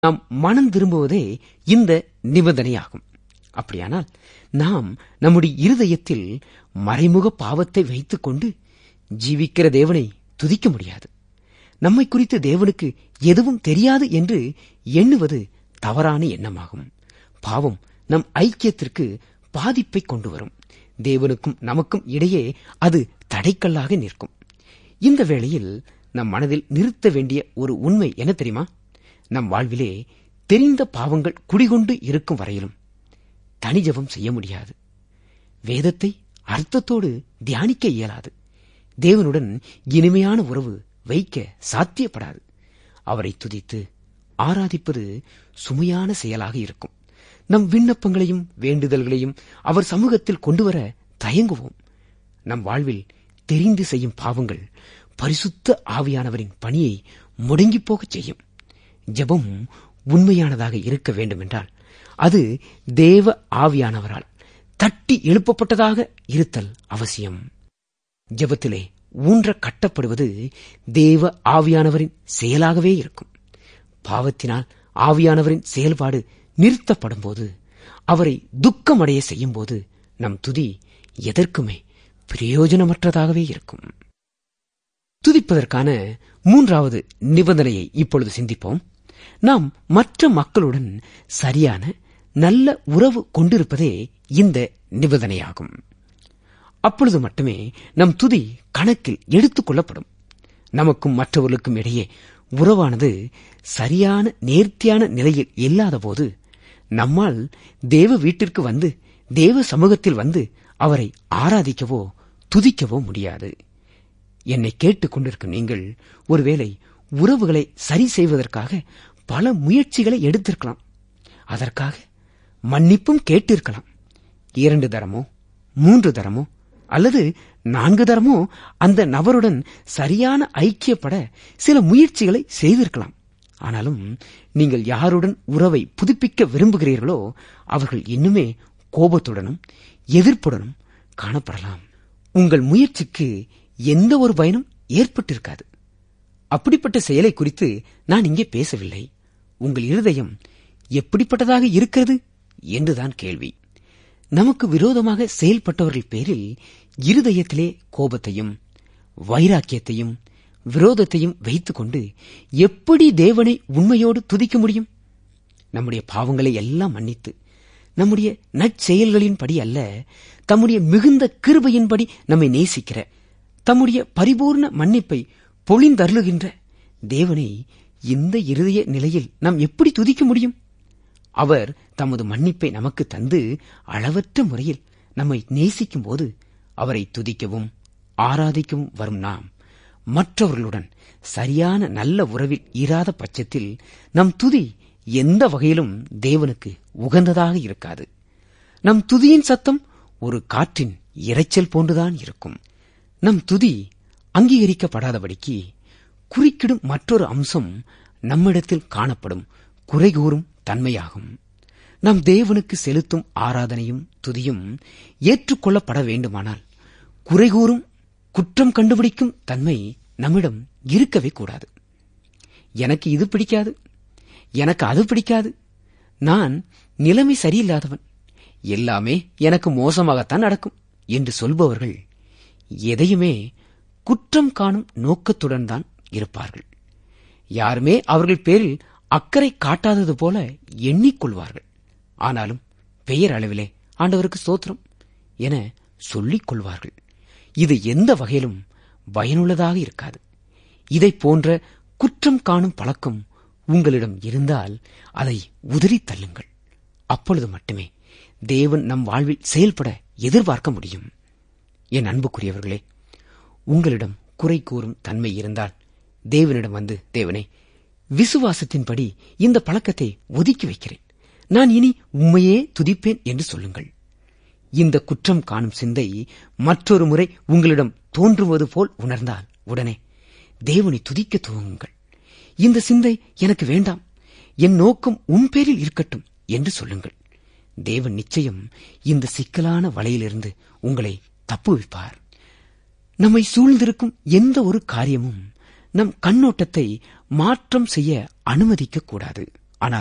நாம் மனம் திரும்புவதே இந்த நிபந்தனையாகும் அப்படியானால் நாம் நம்முடைய இருதயத்தில் மறைமுக பாவத்தை வைத்துக் கொண்டு ஜீவிக்கிற தேவனை துதிக்க முடியாது நம்மை குறித்து தேவனுக்கு எதுவும் தெரியாது என்று எண்ணுவது தவறான எண்ணமாகும் பாவம் நம் ஐக்கியத்திற்கு பாதிப்பை கொண்டு வரும் தேவனுக்கும் நமக்கும் இடையே அது தடைக்கல்லாக நிற்கும் இந்த வேளையில் நம் மனதில் நிறுத்த வேண்டிய ஒரு உண்மை என்ன தெரியுமா நம் வாழ்விலே தெரிந்த பாவங்கள் குடிகொண்டு இருக்கும் வரையிலும் தனிஜபம் செய்ய முடியாது வேதத்தை அர்த்தத்தோடு தியானிக்க இயலாது தேவனுடன் இனிமையான உறவு வைக்க சாத்தியப்படாது அவரை துதித்து ஆராதிப்பது சுமையான செயலாக இருக்கும் நம் விண்ணப்பங்களையும் வேண்டுதல்களையும் அவர் சமூகத்தில் கொண்டு வர தயங்குவோம் நம் வாழ்வில் தெரிந்து செய்யும் பாவங்கள் பரிசுத்த ஆவியானவரின் பணியை முடங்கிப் போகச் செய்யும் ஜெபம் உண்மையானதாக இருக்க வேண்டுமென்றால் அது தேவ ஆவியானவரால் தட்டி எழுப்பப்பட்டதாக இருத்தல் அவசியம் ஜெபத்திலே ஊன்ற கட்டப்படுவது தேவ ஆவியானவரின் செயலாகவே இருக்கும் பாவத்தினால் ஆவியானவரின் செயல்பாடு நிறுத்தப்படும் போது அவரை துக்கமடைய செய்யும் போது நம் துதி எதற்குமே பிரயோஜனமற்றதாகவே இருக்கும் துதிப்பதற்கான மூன்றாவது நிபந்தனையை இப்பொழுது சிந்திப்போம் நாம் மற்ற மக்களுடன் சரியான நல்ல உறவு கொண்டிருப்பதே இந்த நிபந்தனையாகும் அப்பொழுது மட்டுமே நம் துதி கணக்கில் எடுத்துக் கொள்ளப்படும் நமக்கும் மற்றவர்களுக்கும் இடையே உறவானது சரியான நேர்த்தியான நிலையில் இல்லாதபோது நம்மால் தேவ வீட்டிற்கு வந்து தேவ சமூகத்தில் வந்து அவரை ஆராதிக்கவோ துதிக்கவோ முடியாது என்னை கேட்டுக் கொண்டிருக்கும் நீங்கள் ஒருவேளை உறவுகளை சரி செய்வதற்காக பல முயற்சிகளை எடுத்திருக்கலாம் அதற்காக மன்னிப்பும் கேட்டிருக்கலாம் இரண்டு தரமோ மூன்று தரமோ அல்லது நான்கு தரமோ அந்த நபருடன் சரியான ஐக்கியப்பட சில முயற்சிகளை செய்திருக்கலாம் ஆனாலும் நீங்கள் யாருடன் உறவை புதுப்பிக்க விரும்புகிறீர்களோ அவர்கள் இன்னுமே கோபத்துடனும் எதிர்ப்புடனும் காணப்படலாம் உங்கள் முயற்சிக்கு எந்த ஒரு பயனும் ஏற்பட்டிருக்காது அப்படிப்பட்ட செயலை குறித்து நான் இங்கே பேசவில்லை உங்கள் இருதயம் எப்படிப்பட்டதாக இருக்கிறது என்றுதான் கேள்வி நமக்கு விரோதமாக செயல்பட்டவர்கள் பேரில் இருதயத்திலே கோபத்தையும் வைராக்கியத்தையும் விரோதத்தையும் வைத்துக்கொண்டு எப்படி தேவனை உண்மையோடு துதிக்க முடியும் நம்முடைய பாவங்களை எல்லாம் மன்னித்து நம்முடைய நற்செயல்களின்படி அல்ல தம்முடைய மிகுந்த கிருபையின்படி நம்மை நேசிக்கிற தம்முடைய பரிபூர்ண மன்னிப்பை பொழிந்தருளுகின்ற தேவனை இந்த இருதய நிலையில் நாம் எப்படி துதிக்க முடியும் அவர் தமது மன்னிப்பை நமக்கு தந்து அளவற்ற முறையில் நம்மை நேசிக்கும் போது அவரை துதிக்கவும் ஆராதிக்கவும் வரும் நாம் மற்றவர்களுடன் சரியான நல்ல உறவில் இராத பட்சத்தில் நம் துதி எந்த வகையிலும் தேவனுக்கு உகந்ததாக இருக்காது நம் துதியின் சத்தம் ஒரு காற்றின் இரைச்சல் போன்றுதான் இருக்கும் நம் துதி அங்கீகரிக்கப்படாதபடிக்கு குறுக்கிடும் மற்றொரு அம்சம் நம்மிடத்தில் காணப்படும் குறை கூறும் தன்மையாகும் நம் தேவனுக்கு செலுத்தும் ஆராதனையும் துதியும் ஏற்றுக்கொள்ளப்பட வேண்டுமானால் குறை கூறும் குற்றம் கண்டுபிடிக்கும் தன்மை நம்மிடம் இருக்கவே கூடாது எனக்கு இது பிடிக்காது எனக்கு அது பிடிக்காது நான் நிலைமை சரியில்லாதவன் எல்லாமே எனக்கு மோசமாகத்தான் நடக்கும் என்று சொல்பவர்கள் எதையுமே குற்றம் காணும் நோக்கத்துடன் தான் இருப்பார்கள் யாருமே அவர்கள் பேரில் அக்கறை காட்டாதது போல எண்ணிக்கொள்வார்கள் ஆனாலும் பெயர் அளவிலே ஆண்டவருக்கு சோத்திரம் என சொல்லிக் கொள்வார்கள் இது எந்த வகையிலும் பயனுள்ளதாக இருக்காது இதை போன்ற குற்றம் காணும் பழக்கம் உங்களிடம் இருந்தால் அதை உதறித் தள்ளுங்கள் அப்பொழுது மட்டுமே தேவன் நம் வாழ்வில் செயல்பட எதிர்பார்க்க முடியும் என் அன்புக்குரியவர்களே உங்களிடம் குறை கூறும் தன்மை இருந்தால் தேவனிடம் வந்து தேவனே விசுவாசத்தின்படி இந்த பழக்கத்தை ஒதுக்கி வைக்கிறேன் நான் இனி உண்மையே துதிப்பேன் என்று சொல்லுங்கள் இந்த குற்றம் காணும் சிந்தை மற்றொரு முறை உங்களிடம் தோன்றுவது போல் உணர்ந்தால் உடனே தேவனை துதிக்க துவங்குங்கள் இந்த சிந்தை எனக்கு வேண்டாம் என் நோக்கம் உன் பேரில் இருக்கட்டும் என்று சொல்லுங்கள் தேவன் நிச்சயம் இந்த சிக்கலான வலையிலிருந்து உங்களை தப்புவிப்பார் நம்மை சூழ்ந்திருக்கும் எந்த ஒரு காரியமும் நம் கண்ணோட்டத்தை மாற்றம் செய்ய அனுமதிக்க கூடாது